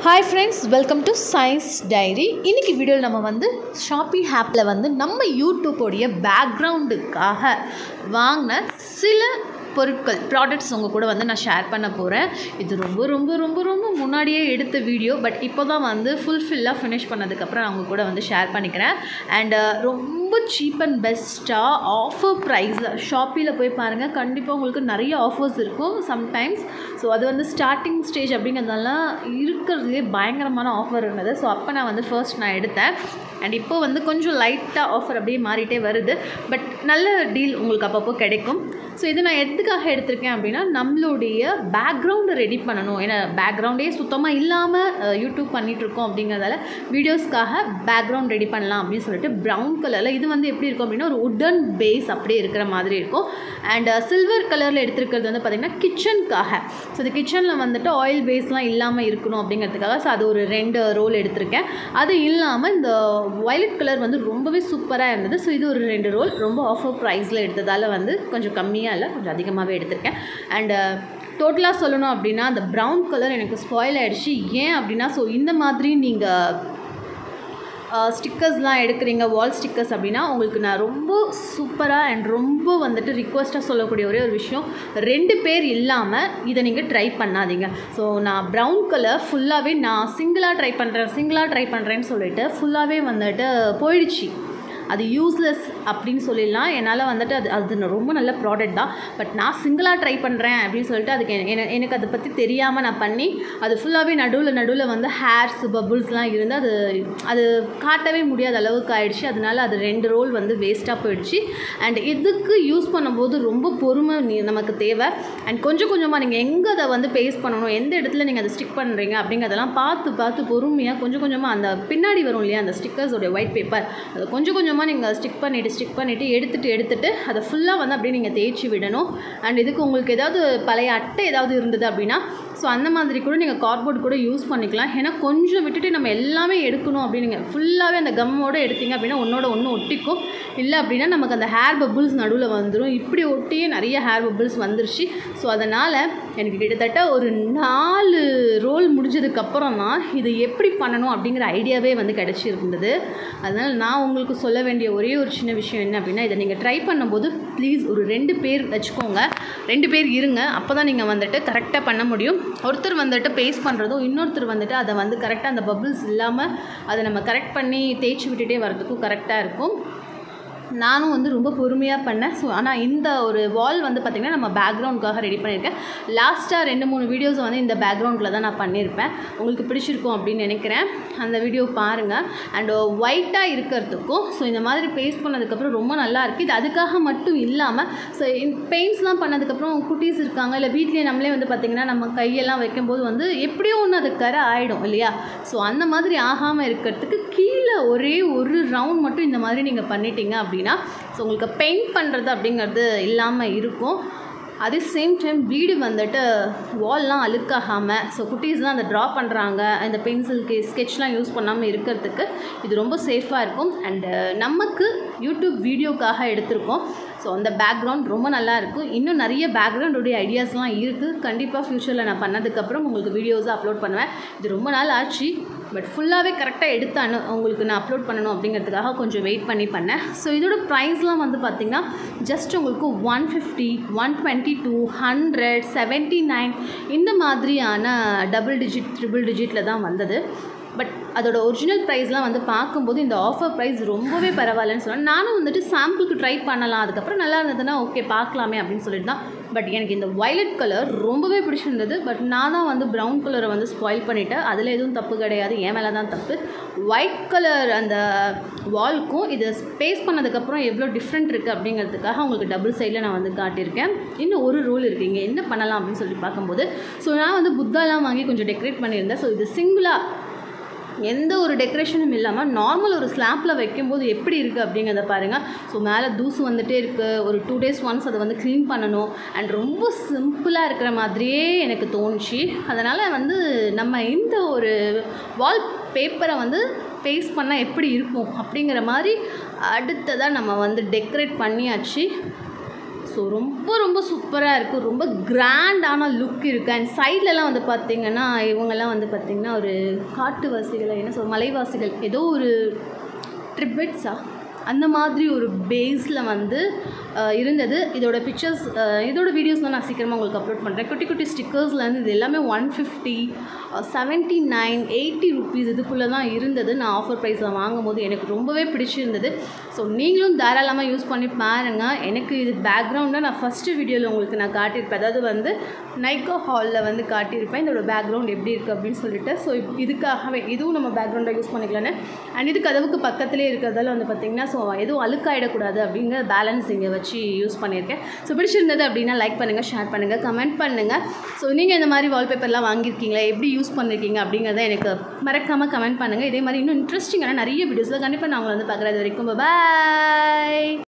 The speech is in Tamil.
hi friends welcome to science diary இன்றைக்கி வீடியோவில் நம்ம வந்து ஷாப்பிங் ஆப்பில் வந்து நம்ம யூடியூப்போடைய பேக்ரவுண்டுக்காக வாங்கின சில பொருட்கள் ப்ராடக்ட்ஸ் உங்கள் கூட வந்து நான் ஷேர் பண்ண போகிறேன் இது ரொம்ப ரொம்ப ரொம்ப ரொம்ப முன்னாடியே எடுத்த வீடியோ பட் இப்போ தான் வந்து ஃபுல்ஃபில்லாக ஃபினிஷ் பண்ணதுக்கப்புறம் நான் உங்கள் கூட வந்து ஷேர் பண்ணிக்கிறேன் அண்ட் ரொம்ப சீப் அண்ட் பெஸ்ட்டாக ஆஃபர் ப்ரைஸில் ஷாப்பியில் போய் பாருங்கள் கண்டிப்பாக உங்களுக்கு நிறைய ஆஃபர்ஸ் இருக்கும் சம்டைம்ஸ் ஸோ அது வந்து ஸ்டார்டிங் ஸ்டேஜ் அப்படிங்கிறதுனால இருக்கிறதுலே பயங்கரமான ஆஃபர் இருந்தது ஸோ அப்போ நான் வந்து ஃபர்ஸ்ட் நான் எடுத்தேன் அண்ட் இப்போ வந்து கொஞ்சம் லைட்டாக ஆஃபர் அப்படியே மாறிட்டே வருது பட் நல்ல டீல் உங்களுக்கு அப்பப்போ கிடைக்கும் ஸோ இது நான் எதுக்காக எடுத்திருக்கேன் அப்படின்னா நம்மளுடைய பேக்ரவுண்டை ரெடி பண்ணணும் ஏன்னா பேக்ரவுண்டே சுத்தமாக இல்லாமல் யூடியூப் பண்ணிகிட்ருக்கோம் அப்படிங்கிறதால வீடியோஸ்க்காக பேக்ரவுண்ட் ரெடி பண்ணலாம் அப்படின்னு சொல்லிட்டு ப்ரௌன் கலரில் இது வந்து எப்படி இருக்கும் அப்படின்னா ஒரு உட்டன் பேஸ் அப்படியே இருக்கிற மாதிரி இருக்கும் அண்ட் சில்வர் கலரில் எடுத்திருக்கிறது வந்து பார்த்திங்கன்னா கிச்சனுக்காக ஸோ இந்த கிச்சனில் வந்துட்டு ஆயில் பேஸ்லாம் இல்லாமல் இருக்கணும் அப்படிங்கிறதுக்காக ஸோ அது ஒரு ரெண்டு ரோல் எடுத்திருக்கேன் அது இல்லாமல் இந்த வயலட் கலர் வந்து ரொம்பவே சூப்பராக இருந்தது ஸோ இது ஒரு ரெண்டு ரோல் ரொம்ப ஆஃபர் ப்ரைஸில் எடுத்ததால் வந்து கொஞ்சம் கம்மியாக இல்லை கொஞ்சம் அதிகமாகவே எடுத்திருக்கேன் அண்டு டோட்டலாக சொல்லணும் அப்படின்னா அந்த ப்ரௌன் கலர் எனக்கு ஸ்பாயில் ஆகிடுச்சு ஏன் அப்படின்னா ஸோ இந்த மாதிரி நீங்கள் ஸ்டிக்கர்ஸ்லாம் எடுக்கிறீங்க வால் ஸ்டிக்கர்ஸ் அப்படின்னா உங்களுக்கு நான் ரொம்ப சூப்பராக அண்ட் ரொம்ப வந்துட்டு ரிக்வஸ்ட்டாக சொல்லக்கூடிய ஒரே ஒரு விஷயம் ரெண்டு பேர் இல்லாமல் இதை நீங்கள் ட்ரை பண்ணாதீங்க ஸோ நான் ப்ரௌன் கலர் ஃபுல்லாகவே நான் சிங்கிளாக ட்ரை பண்ணுறேன் சிங்கிளாக ட்ரை பண்ணுறேன்னு சொல்லிட்டு ஃபுல்லாகவே வந்துட்டு போயிடுச்சு அது யூஸ்லெஸ் அப்படின்னு சொல்லிடலாம் என்னால் வந்துட்டு அது அது ரொம்ப நல்ல ப்ராடக்ட் தான் பட் நான் சிங்கிளாக ட்ரை பண்ணுறேன் அப்படின்னு சொல்லிட்டு அதுக்கு என- எனக்கு அதை பற்றி தெரியாமல் நான் பண்ணி அது ஃபுல்லாகவே நடுவில் நடுவில் வந்து ஹேர்ஸ் பபுள்ஸ்லாம் இருந்து அது அது காட்டவே முடியாத அளவுக்கு ஆயிடுச்சு அதனால அது ரெண்டு ரோல் வந்து வேஸ்ட்டாக போயிடுச்சு அண்ட் இதுக்கு யூஸ் பண்ணும்போது ரொம்ப பொறுமை நீ- நமக்கு தேவை அண்ட் கொஞ்சம் கொஞ்சமாக நீங்கள் எங்கே அதை வந்து பேஸ்ட் பண்ணணும் எந்த இடத்துல நீங்கள் அதை ஸ்டிக் பண்ணுறீங்க அப்படிங்கிறதெல்லாம் பார்த்து பார்த்து பொறுமையாக கொஞ்சம் கொஞ்சமாக அந்த பின்னாடி வரும் இல்லையா அந்த ஸ்டிக்கர்ஸோடைய ஒயிட் பேப்பர் அதை கொஞ்சம் கொஞ்சமாக நீங்கள் ஸ்டிக் பண்ணிவிட்டு ஸ்டிக் பண்ணிவிட்டு எடுத்துட்டு எடுத்துட்டு அதை ஃபுல்லாக வந்து அப்படியே நீங்கள் தேய்ச்சி விடணும் அண்ட் இதுக்கு உங்களுக்கு ஏதாவது பழைய அட்டை ஏதாவது இருந்தது அப்படின்னா ஸோ அந்த மாதிரி கூட நீங்கள் கார்ட்போர்ட் கூட யூஸ் பண்ணிக்கலாம் ஏன்னா கொஞ்சம் விட்டுட்டு நம்ம எல்லாமே எடுக்கணும் அப்படின்னு நீங்கள் ஃபுல்லாகவே அந்த கம்மோடு எடுத்தீங்க அப்படின்னா ஒன்றோட ஒன்று ஒட்டிக்கும் இல்லை அப்படின்னா நமக்கு அந்த ஹேர் பபுள்ஸ் நடுவில் வந்துடும் இப்படி ஒட்டியே நிறைய ஹேர் பபுள்ஸ் வந்துருச்சு ஸோ அதனால் எனக்கு கிட்டத்தட்ட ஒரு நாலு ரோல் முடிஞ்சதுக்கப்புறம் தான் இது எப்படி பண்ணணும் அப்படிங்கிற ஐடியாவே வந்து கிடச்சிருந்தது அதனால் நான் உங்களுக்கு சொல்ல வேண்டிய ஒரே ஒரு சின்ன விஷயம் என்ன அப்படின்னா இதை நீங்கள் ட்ரை பண்ணும்போது ப்ளீஸ் ஒரு ரெண்டு பேர் வச்சுக்கோங்க ரெண்டு பேர் இருங்க அப்போ தான் நீங்கள் வந்துட்டு கரெக்டாக பண்ண முடியும் ஒருத்தர் வந்துட்டு பேஸ்ட் பண்ணுறதும் இன்னொருத்தர் வந்துட்டு அதை வந்து கரெக்டாக அந்த பபிள்ஸ் இல்லாமல் அதை நம்ம கரெக்ட் பண்ணி தேய்ச்சி விட்டுட்டே வர்றதுக்கும் கரெக்டாக இருக்கும் நானும் வந்து ரொம்ப பொறுமையாக பண்ணேன் ஸோ ஆனால் இந்த ஒரு வால் வந்து பார்த்திங்கன்னா நம்ம பேக்ரவுண்டுக்காக ரெடி பண்ணியிருக்கேன் லாஸ்ட்டாக ரெண்டு மூணு வீடியோஸ் வந்து இந்த பேக்ரவுண்டில் தான் நான் பண்ணியிருப்பேன் உங்களுக்கு பிடிச்சிருக்கும் அப்படின்னு நினைக்கிறேன் அந்த வீடியோ பாருங்கள் அண்ட் ஒயிட்டாக இருக்கிறதுக்கும் ஸோ இந்த மாதிரி பேஸ்ட் பண்ணதுக்கப்புறம் ரொம்ப நல்லா இருக்குது இது அதுக்காக மட்டும் இல்லாமல் ஸோ பெயிண்ட்ஸ்லாம் பண்ணதுக்கப்புறம் குட்டீஸ் இருக்காங்க இல்லை வீட்லேயே நம்மளே வந்து பார்த்திங்கன்னா நம்ம கையெல்லாம் வைக்கும்போது வந்து எப்படியோ ஒன்று அது கரை ஆகிடும் இல்லையா ஸோ அந்த மாதிரி ஆகாமல் இருக்கிறதுக்கு கீழே ஒரே ஒரு ரவுண்ட் மட்டும் இந்த மாதிரி நீங்கள் பண்ணிட்டீங்க அப்படின்னா ஸோ உங்களுக்கு பெயிண்ட் பண்ணுறது அப்படிங்கிறது இல்லாமல் இருக்கும் அதே சேம் டைம் வீடு வந்துட்டு வால்லாம் அழுக்காகாமல் ஸோ குட்டீஸ்லாம் அந்த ட்ரா பண்ணுறாங்க இந்த பென்சில்க்கு ஸ்கெட்ச்லாம் யூஸ் பண்ணாமல் இருக்கிறதுக்கு இது ரொம்ப சேஃபாக இருக்கும் அண்டு நமக்கு யூடியூப் வீடியோக்காக எடுத்திருக்கோம் ஸோ அந்த பேக்ரவுண்ட் ரொம்ப நல்லா இருக்கும் இன்னும் நிறைய பேக்ரவுண்டுடைய ஐடியாஸ்லாம் இருக்குது கண்டிப்பாக ஃப்யூச்சரில் நான் பண்ணதுக்கப்புறம் உங்களுக்கு வீடியோஸை அப்லோட் பண்ணுவேன் இது ரொம்ப நாள் ஆச்சு பட் ஃபுல்லாகவே கரெக்டாக எடுத்து அனு உங்களுக்கு நான் அப்லோட் பண்ணணும் அப்படிங்கிறதுக்காக கொஞ்சம் வெயிட் பண்ணி பண்ணேன் ஸோ இதோட ப்ரைஸ்லாம் வந்து பார்த்திங்கன்னா ஜஸ்ட் உங்களுக்கு one fifty one twenty two hundred seventy nine இந்த மாதிரியான டபுள் டிஜிட் ட்ரிபிள் டிஜிட்டில் தான் வந்தது பட் அதோட ஒரிஜினல் ப்ரைஸ்லாம் வந்து பார்க்கும்போது இந்த ஆஃபர் ப்ரைஸ் ரொம்பவே பரவாயில்லன்னு சொன்னேன் நானும் வந்துட்டு சாம்பிளுக்கு ட்ரை பண்ணலாம் அதுக்கப்புறம் நல்லா இருந்ததுன்னா ஓகே பார்க்கலாமே அப்படின்னு சொல்லிட்டு தான் பட் எனக்கு இந்த வயலட் கலர் ரொம்பவே பிடிச்சிருந்தது பட் நான் தான் வந்து ப்ரௌன் கலரை வந்து ஸ்பாயில் பண்ணிட்டேன் அதில் எதுவும் தப்பு கிடையாது என் மேலே தான் தப்பு ஒயிட் கலர் அந்த வால்க்கும் இதை ஸ்பேஸ் பண்ணதுக்கப்புறம் எவ்வளோ டிஃப்ரெண்ட் இருக்குது அப்படிங்கிறதுக்காக உங்களுக்கு டபுள் சைடில் நான் வந்து காட்டியிருக்கேன் இன்னும் ஒரு ரோல் இருக்குது இங்கே என்ன பண்ணலாம் அப்படின்னு சொல்லி பார்க்கும்போது ஸோ நான் வந்து புத்தாலாம் வாங்கி கொஞ்சம் டெக்கரேட் பண்ணியிருந்தேன் ஸோ இது சிங்கிளாக எந்த ஒரு டெக்கரேஷனும் இல்லாமல் நார்மல் ஒரு ஸ்லாப்பில் வைக்கும்போது எப்படி இருக்குது அப்படிங்கிறத பாருங்கள் ஸோ மேலே தூசு வந்துட்டே இருக்குது ஒரு டூ டேஸ் ஒன்ஸ் அதை வந்து க்ளீன் பண்ணணும் அண்ட் ரொம்ப சிம்பிளாக இருக்கிற மாதிரியே எனக்கு தோணுச்சு அதனால் வந்து நம்ம இந்த ஒரு வால் பேப்பரை வந்து பேஸ்ட் பண்ணால் எப்படி இருக்கும் அப்படிங்கிற மாதிரி அடுத்ததாக நம்ம வந்து டெக்கரேட் பண்ணியாச்சு ஸோ ஸோ ரொம்ப ரொம்ப சூப்பராக இருக்குது ரொம்ப கிராண்டான லுக் இருக்குது அண்ட் சைட்லலாம் வந்து பார்த்திங்கன்னா இவங்கெல்லாம் வந்து பார்த்திங்கன்னா ஒரு காட்டுவாசிகளை என்ன சொல் மலைவாசிகள் ஏதோ ஒரு ட்ரிபிட்ஸா அந்த மாதிரி ஒரு பேஸில் வந்து அஹ், இருந்தது இதோட பிக்சர்ஸ் இதோட வீடியோஸ்லாம் நான் சீக்கிரமாக உங்களுக்கு அப்லோட் பண்ணுறேன் குட்டி குட்டி ஸ்டிக்கர்ஸ்லேருந்து இது எல்லாமே one fifty seventy nine eighty rupees இதுக்குள்ளே தான் இருந்தது நான் ஆஃபர் ப்ரைஸில் வாங்கும்போது எனக்கு ரொம்பவே பிடிச்சிருந்தது ஸோ நீங்களும் தாராளமாக யூஸ் பண்ணி பாருங்கள் எனக்கு இது பேக்ரவுண்டாக நான் ஃபஸ்ட்டு வீடியோவில் உங்களுக்கு நான் காட்டியிருப்பேன் அதாவது வந்து நைக்கோ ஹாலில் வந்து காட்டியிருப்பேன் இதோட பேக்ரவுண்ட் எப்படி இருக்குது அப்படின்னு சொல்லிட்டு ஸோ இதுக்காகவே இதுவும் நம்ம பேக்ரவுண்டாக யூஸ் பண்ணிக்கலான்னு அண்ட் இது கதவுக்கு பக்கத்துலேயே இருக்கிறதால வந்து பார்த்திங்கன்னா ஸோ எதுவும் அழுக்காயிடக்கூடாது அப்படிங்கிற பேலன்ஸ் இங்கே வச்சு யூஸ் பண்ணியிருக்கேன் ஸோ பிடிச்சிருந்தது அப்படின்னா லைக் பண்ணுங்கள் ஷேர் பண்ணுங்கள் கமெண்ட் பண்ணுங்கள் ஸோ நீங்கள் இந்த மாதிரி வால்பேப்பர்லாம் வாங்கியிருக்கீங்களா எப்படி யூஸ் பண்ணியிருக்கீங்க அப்படிங்கிறத எனக்கு மறக்காமல் கமெண்ட் பண்ணுங்கள் இதே மாதிரி இன்னும் இன்ட்ரெஸ்டிங்கான நிறைய வீடியோஸில் கண்டிப்பாக நான் உங்களை வந்து பார்க்குறது வரைக்கும் பாய்